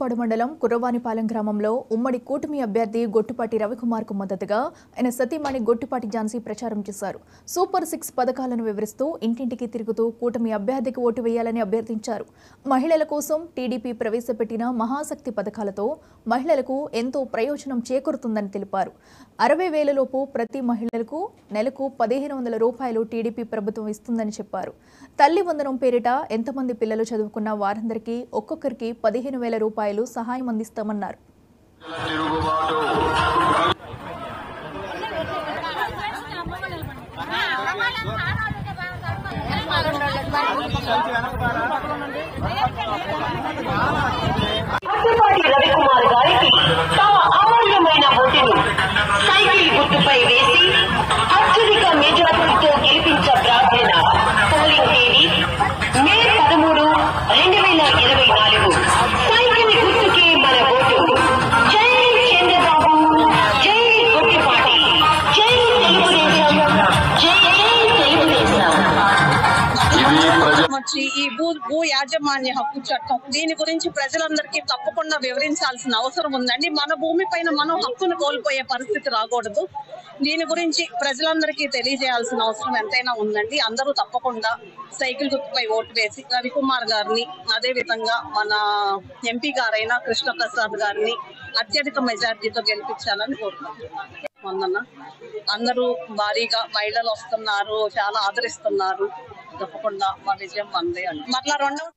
తూర్పుపాడు మండలం కుర్రవానిపాలెం గ్రామంలో ఉమ్మడి కూటమి అభ్యర్థి గొట్టుపాటి రవికుమార్కు మద్దతుగా ఆయన సతీమణి గొట్టుపాటి ఝాన్సీ ప్రచారం చేశారు సూపర్ సిక్స్ పథకాలను వివరిస్తూ ఇంటింటికి తిరుగుతూ కూటమి అభ్యర్థికి ఓటు వేయాలని అభ్యర్థించారు మహిళల కోసం టీడీపీ ప్రవేశపెట్టిన మహాశక్తి పథకాలతో మహిళలకు ఎంతో ప్రయోజనం చేకూరుతుందని తెలిపారు అరవై వేలలోపు ప్రతి మహిళలకు నెలకు పదిహేను వందల రూపాయలు టీడీపీ ప్రభుత్వం ఇస్తుందని చెప్పారు తల్లి వందనం పేరిట ఎంతమంది పిల్లలు చదువుకున్న వారందరికీ ఒక్కొక్కరికి పదిహేను వేల రూపాయలు సహాయం అందిస్తామన్నారు తిరుగుబాటు అద్దపాటి రవికుమార్ గారికి తమ అమూల్యమైన ఓటును సైకిల్ గుర్తుపై వేసి అత్యధిక మెజార్టీతో గెలిపించ ప్రార్థన పోలింగ్ తేదీ మే పదమూడు రెండు వేల ఇరవై నాలుగు సైకిల్ గుర్తుకే మన ఓటు జై చంద్రబాబు జై గుట్టిపాటి జై తెలుగుదేశం జై జై తెలుగుదేశం ఇది ప్రజ వచ్చి ఈ భూ భూ యాజమాన్య హక్కు చట్టం దీని గురించి ప్రజలందరికీ తప్పకుండా వివరించాల్సిన అవసరం ఉందండి మన భూమి పైన మనం హక్కును కోల్పోయే పరిస్థితి రాకూడదు దీని గురించి ప్రజలందరికీ తెలియజేయాల్సిన అవసరం ఎంతైనా ఉందండి అందరూ తప్పకుండా సైకిల్ గుర్తుపై ఓటు వేసి రవికుమార్ గారిని అదే విధంగా మన ఎంపీ గారైన కృష్ణప్రసాద్ గారిని అత్యధిక మెజార్టీతో గెలిపించాలని కోరుతున్నాను వందన అందరూ భారీగా మహిళలు వస్తున్నారు చాలా ఆదరిస్తున్నారు తప్పకుండా మా విజయం మందే అండి మరలా రెండవ